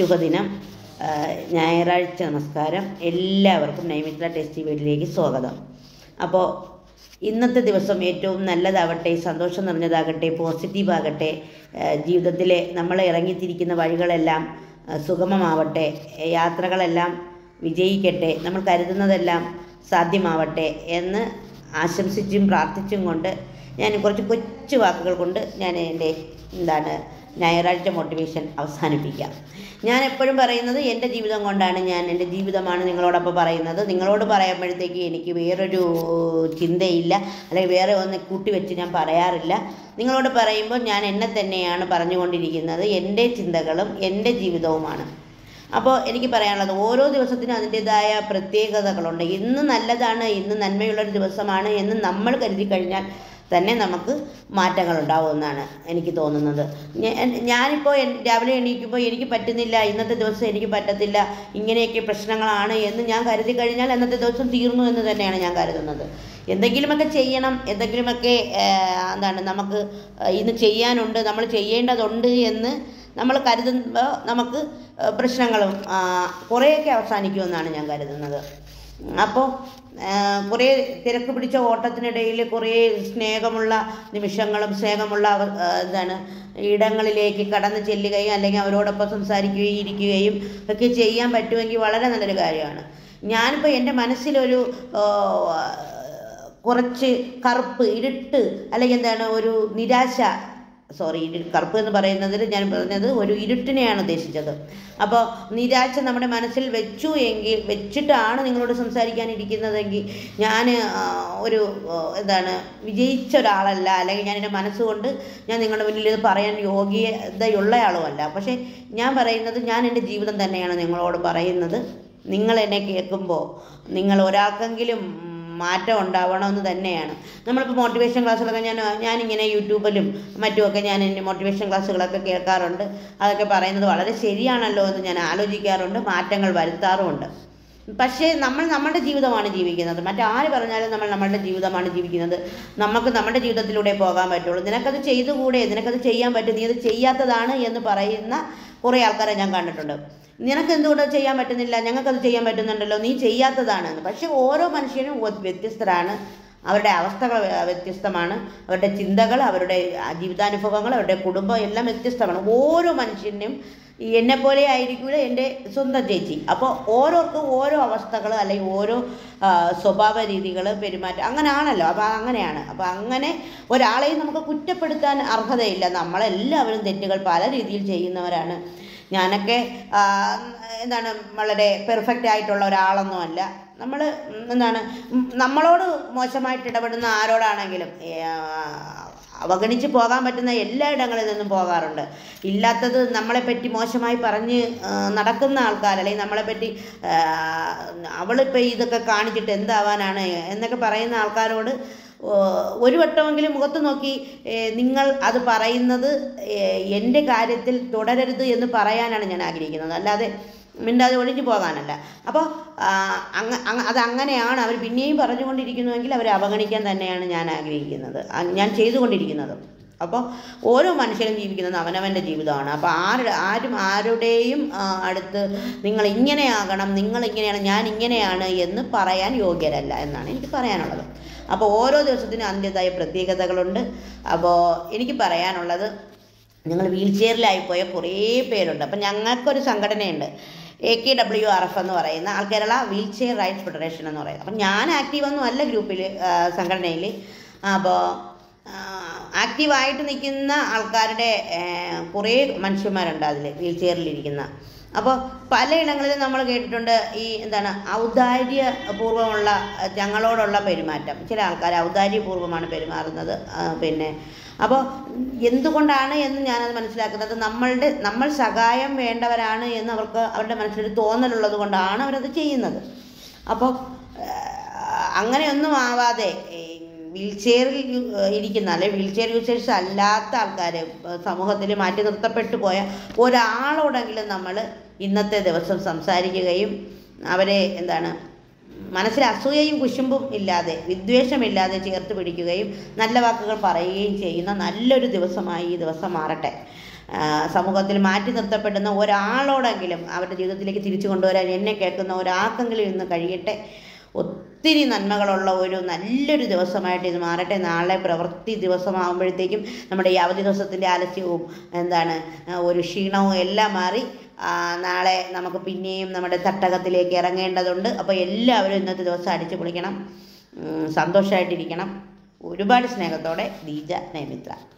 ശുഭദിനം ആ, ഞായറാഴ്ച നമസ്കാരം എല്ലാവർക്കും നൈമിത്ര ടെസ്റ്റ് വീട്ടിലേക്ക് സ്വാഗതം അപ്പോൾ ഇന്നത്തെ ദിവസം ഏറ്റവും നല്ലതാവട്ടെ സന്തോഷം നിറഞ്ഞതാകട്ടെ പോസിറ്റീവ് ആകട്ടെ ആ, ജീവിതത്തിലെ നമ്മൾ ഇറങ്ങിത്തിരിക്കുന്ന വഴികളെല്ലാം ആ, സുഗമമാവട്ടെ യാത്രകളെല്ലാം വിജയിക്കട്ടെ നമ്മൾ കരുതുന്നതെല്ലാം സാധ്യമാവട്ടെ എന്ന് ആശംസിച്ചും പ്രാർത്ഥിച്ചും കൊണ്ട് ഞാൻ കുറച്ച് കൊച്ചു വാക്കുകൾ കൊണ്ട് ഞാൻ എൻ്റെ എന്താണ് ഞായറാഴ്ച മോട്ടിവേഷൻ അവസാനിപ്പിക്കാം ഞാൻ എപ്പോഴും പറയുന്നത് എൻ്റെ ജീവിതം കൊണ്ടാണ് ഞാൻ എൻ്റെ ജീവിതമാണ് നിങ്ങളോടൊപ്പം പറയുന്നത് നിങ്ങളോട് പറയുമ്പോഴത്തേക്ക് എനിക്ക് വേറൊരു ചിന്തയില്ല അല്ലെങ്കിൽ വേറെ ഒന്ന് കൂട്ടിവെച്ച് ഞാൻ പറയാറില്ല നിങ്ങളോട് പറയുമ്പോൾ ഞാൻ എന്നെ തന്നെയാണ് പറഞ്ഞുകൊണ്ടിരിക്കുന്നത് എൻ്റെ ചിന്തകളും എൻ്റെ ജീവിതവുമാണ് അപ്പോൾ എനിക്ക് പറയാനുള്ളത് ഓരോ ദിവസത്തിനും അതിൻ്റെതായ പ്രത്യേകതകളുണ്ട് ഇന്ന് നല്ലതാണ് ഇന്ന് നന്മയുള്ളൊരു ദിവസമാണ് എന്ന് നമ്മൾ കരുതി കഴിഞ്ഞാൽ തന്നെ നമുക്ക് മാറ്റങ്ങൾ ഉണ്ടാവുമെന്നാണ് എനിക്ക് തോന്നുന്നത് ഞാ- ഞാനിപ്പോൾ എൻ- രാവിലെ എണീക്കുമ്പോൾ എനിക്ക് പറ്റുന്നില്ല ഇന്നത്തെ ദിവസം എനിക്ക് പറ്റത്തില്ല ഇങ്ങനെയൊക്കെ പ്രശ്നങ്ങളാണ് എന്ന് ഞാൻ കരുതി കഴിഞ്ഞാൽ അന്നത്തെ ദിവസം തീർന്നു എന്ന് തന്നെയാണ് ഞാൻ കരുതുന്നത് എന്തെങ്കിലുമൊക്കെ ചെയ്യണം എന്തെങ്കിലുമൊക്കെ ആ, എന്താണ് നമുക്ക് ഇന്ന് ചെയ്യാനുണ്ട് നമ്മൾ ചെയ്യേണ്ടതുണ്ട് എന്ന് നമ്മൾ കരുതുമ്പോൾ നമുക്ക് ആ, പ്രശ്നങ്ങളും ആ, കുറേയൊക്കെ അവസാനിക്കുമെന്നാണ് ഞാൻ കരുതുന്നത് അപ്പോൾ കുറേ തിരക്ക് പിടിച്ച ഓട്ടത്തിനിടയിൽ കുറേ സ്നേഹമുള്ള നിമിഷങ്ങളും സ്നേഹമുള്ള അവ ആ, എന്താണ് ഇടങ്ങളിലേക്ക് കടന്നു ചെല്ലുകയും അല്ലെങ്കിൽ അവരോടൊപ്പം സംസാരിക്കുകയും ഇരിക്കുകയും ഒക്കെ ചെയ്യാൻ പറ്റുമെങ്കിൽ വളരെ നല്ലൊരു കാര്യമാണ് ഞാനിപ്പോൾ എൻ്റെ മനസ്സിലൊരു ആ, കുറച്ച് കറുപ്പ് ഇരുട്ട് അല്ലെങ്കിൽ എന്താണ് ഒരു നിരാശ സോറി കറുപ്പ് എന്ന് പറയുന്നതിൽ ഞാൻ പറഞ്ഞത് ഒരു ഇരുട്ടിനെയാണ് ഉദ്ദേശിച്ചത് അപ്പോൾ നിരാശ നമ്മുടെ മനസ്സിൽ വെച്ചു എങ്കിൽ വെച്ചിട്ടാണ് നിങ്ങളോട് സംസാരിക്കാനിരിക്കുന്നതെങ്കിൽ ഞാൻ ഒരു ആ, എന്താണ് വിജയിച്ച ഒരാളല്ല അല്ലെങ്കിൽ ഞാൻ എൻ്റെ മനസ്സുകൊണ്ട് ഞാൻ നിങ്ങളുടെ മുന്നിൽ ഇത് പറയാൻ യോഗ്യതയുള്ള ആളുമല്ല പക്ഷേ ഞാൻ പറയുന്നത് ഞാൻ എൻ്റെ ജീവിതം തന്നെയാണ് നിങ്ങളോട് പറയുന്നത് നിങ്ങൾ എന്നെ കേൾക്കുമ്പോൾ നിങ്ങൾ ഒരാൾക്കെങ്കിലും മാറ്റം ഉണ്ടാവണമെന്ന് തന്നെയാണ് നമ്മളിപ്പോൾ മോട്ടിവേഷൻ ക്ലാസ്സുകളൊക്കെ ഞാൻ ഞാനിങ്ങനെ യൂട്യൂബിലും മറ്റുമൊക്കെ ഞാൻ എൻ്റെ മോട്ടിവേഷൻ ക്ലാസ്സുകളൊക്കെ കേൾക്കാറുണ്ട് അതൊക്കെ പറയുന്നത് വളരെ ശരിയാണല്ലോ എന്ന് ഞാൻ ആലോചിക്കാറുണ്ട് മാറ്റങ്ങൾ വരുത്താറുമുണ്ട് പക്ഷേ നമ്മൾ നമ്മുടെ ജീവിതമാണ് ജീവിക്കുന്നത് മറ്റാര് പറഞ്ഞാലും നമ്മൾ നമ്മളുടെ ജീവിതമാണ് ജീവിക്കുന്നത് നമുക്ക് നമ്മുടെ ജീവിതത്തിലൂടെ പോകാൻ പറ്റുള്ളൂ നിനക്കത് ചെയ്തുകൂടെ നിനക്കത് ചെയ്യാൻ പറ്റും നീ അത് ചെയ്യാത്തതാണ് എന്ന് പറയുന്ന കുറേ ആൾക്കാരെ ഞാൻ കണ്ടിട്ടുണ്ട് നിനക്ക് എന്തുകൊണ്ട് ചെയ്യാൻ പറ്റുന്നില്ല ഞങ്ങൾക്കത് ചെയ്യാൻ പറ്റുന്നുണ്ടല്ലോ നീ ചെയ്യാത്തതാണെന്ന് പക്ഷെ ഓരോ മനുഷ്യനും ഒ- വ്യത്യസ്തരാണ് അവരുടെ അവസ്ഥകൾ വ്യ- വ്യത്യസ്തമാണ് അവരുടെ ചിന്തകൾ അവരുടെ ആ, ജീവിതാനുഭവങ്ങൾ അവരുടെ കുടുംബം എല്ലാം വ്യത്യസ്തമാണ് ഓരോ മനുഷ്യനും ഈ എന്നെപ്പോലെ ആയിരിക്കില്ല എൻ്റെ സ്വന്തം ചേച്ചി അപ്പോൾ ഓരോർക്കും ഓരോ അവസ്ഥകൾ അല്ലെങ്കിൽ ഓരോ ആ, സ്വഭാവ രീതികൾ പെരുമാറ്റം അങ്ങനെയാണല്ലോ അപ്പോൾ അങ്ങനെയാണ് അപ്പോൾ അങ്ങനെ ഒരാളെയും നമുക്ക് കുറ്റപ്പെടുത്താൻ അർഹതയില്ല നമ്മളെല്ലാവരും തെറ്റുകൾ പല രീതിയിൽ ചെയ്യുന്നവരാണ് ഞാനൊക്കെ ആ, എന്താണ് വളരെ പെർഫെക്റ്റ് ആയിട്ടുള്ള ഒരാളൊന്നുമല്ല നമ്മൾ എന്താണ് ഉം, നമ്മളോട് മോശമായിട്ട് ഇടപെടുന്ന ആരോടാണെങ്കിലും ഏ, അവഗണിച്ച് പോകാൻ പറ്റുന്ന എല്ലാ ഇടങ്ങളിൽ നിന്നും പോകാറുണ്ട് ഇല്ലാത്തത് നമ്മളെപ്പറ്റി മോശമായി പറഞ്ഞ് ആ, നടക്കുന്ന ആൾക്കാർ അല്ലെങ്കിൽ നമ്മളെപ്പറ്റി ആ, അവളിപ്പോൾ ഇതൊക്കെ കാണിച്ചിട്ട് എന്താവാനാണ് എന്നൊക്കെ പറയുന്ന ആൾക്കാരോട് ഓ, ഒരു വട്ടമെങ്കിലും മുഖത്ത് നോക്കി ഏ, നിങ്ങൾ അത് പറയുന്നത് ഏ, എൻ്റെ കാര്യത്തിൽ തുടരരുത് എന്ന് പറയാനാണ് ഞാൻ ആഗ്രഹിക്കുന്നത് അല്ലാതെ മിണ്ടാതെ ഒഴിഞ്ഞു പോകാനല്ല അപ്പോൾ അങ്ങ അങ്ങ- അത് അങ്ങനെയാണ് അവർ പിന്നെയും പറഞ്ഞുകൊണ്ടിരിക്കുന്നുവെങ്കിൽ അവരെ അവഗണിക്കാൻ തന്നെയാണ് ഞാൻ ആഗ്രഹിക്കുന്നത് ആ, ഞാൻ ചെയ്തുകൊണ്ടിരിക്കുന്നത് അപ്പോൾ ഓരോ മനുഷ്യനും ജീവിക്കുന്നത് അവനവൻ്റെ ജീവിതമാണ് അപ്പോൾ ആരുടെ ആരും ആരുടെയും ആ, അടുത്ത് നിങ്ങൾ ഇങ്ങനെയാകണം നിങ്ങൾ ഇങ്ങനെയാണ് ഞാൻ ഇങ്ങനെയാണ് എന്ന് പറയാൻ യോഗ്യരല്ല എന്നാണ് എനിക്ക് പറയാനുള്ളത് അപ്പോൾ ഓരോ ദിവസത്തിനും അതിൻ്റെതായ പ്രത്യേകതകളുണ്ട് അപ്പോൾ എനിക്ക് പറയാനുള്ളത് ഞങ്ങൾ വീൽ ചെയറിലായിപ്പോയ കുറേ പേരുണ്ട് അപ്പം ഞങ്ങൾക്കൊരു സംഘടനയുണ്ട് A K W R F എന്ന് പറയുന്ന ആൾ Kerala wheelchair rights federation എന്ന് പറയുന്നത് അപ്പം ഞാൻ ആക്റ്റീവ് ഒന്നും അല്ല ഗ്രൂപ്പിൽ സംഘടനയിൽ അപ്പോൾ ആക്റ്റീവായിട്ട് നിൽക്കുന്ന ആൾക്കാരുടെ ആ, കുറേ മനുഷ്യന്മാരുണ്ട് അതിൽ വീൽ ചെയറിലിരിക്കുന്ന അപ്പോൾ പലയിടങ്ങളിലും നമ്മൾ കേട്ടിട്ടുണ്ട് ഈ എന്താണ് ഔദാര്യപൂർവ്വമുള്ള അഹ്, ഞങ്ങളോടുള്ള പെരുമാറ്റം ചില ആൾക്കാർ ഔദാര്യപൂർവ്വമാണ് പെരുമാറുന്നത് ആ, പിന്നെ അപ്പോൾ എന്തുകൊണ്ടാണ് എന്ന് ഞാനത് മനസ്സിലാക്കുന്നത് നമ്മളുടെ നമ്മൾ സഹായം വേണ്ടവരാണ് എന്ന് അവർക്ക് അവരുടെ മനസ്സിലൊരു തോന്നലുള്ളത് കൊണ്ടാണ് അവരത് ചെയ്യുന്നത് അപ്പോൾ അങ്ങനെയൊന്നും ആവാതെ വീൽ ചെയറിൽ ഇരിക്കുന്ന അല്ലെ വീൽ ചെയർ യൂസേഴ്സ് അല്ലാത്ത ആൾക്കാർ സമൂഹത്തിൽ മാറ്റി നിർത്തപ്പെട്ടു പോയ ഒരാളോടെങ്കിലും നമ്മൾ ഇന്നത്തെ ദിവസം സംസാരിക്കുകയും അവരെ എന്താണ് മനസ്സിൽ അസൂയയും കുശുമ്പും ഇല്ലാതെ വിദ്വേഷമില്ലാതെ ചേർത്ത് പിടിക്കുകയും നല്ല വാക്കുകൾ പറയുകയും ചെയ്യുന്ന നല്ലൊരു ദിവസമായി ഈ ദിവസം മാറട്ടെ ആ, സമൂഹത്തിൽ മാറ്റി നിർത്തപ്പെടുന്ന ഒരാളോടെങ്കിലും അവരുടെ ജീവിതത്തിലേക്ക് തിരിച്ചു കൊണ്ടുവരാൻ എന്നെ കേൾക്കുന്ന ഒരാൾക്കെങ്കിലും ഇന്ന് കഴിയട്ടെ ഒത്തിരി നന്മകളുള്ള ഒരു നല്ലൊരു ദിവസമായിട്ട് ഇത് മാറട്ടെ നാളെ പ്രവൃത്തി ദിവസമാകുമ്പോഴത്തേക്കും നമ്മുടെ ഈ അവധി ദിവസത്തിൻ്റെ ആലസ്യവും എന്താണ് ആ, ഒരു ക്ഷീണവും എല്ലാം മാറി ആ, നാളെ നമുക്ക് പിന്നെയും നമ്മുടെ തട്ടകത്തിലേക്ക് ഇറങ്ങേണ്ടതുണ്ട് അപ്പോൾ എല്ലാവരും ഇന്നത്തെ ദിവസം അടിച്ചു പൊളിക്കണം ഉം, സന്തോഷമായിട്ടിരിക്കണം ഒരുപാട് സ്നേഹത്തോടെ ദീജ നൈമിത്ര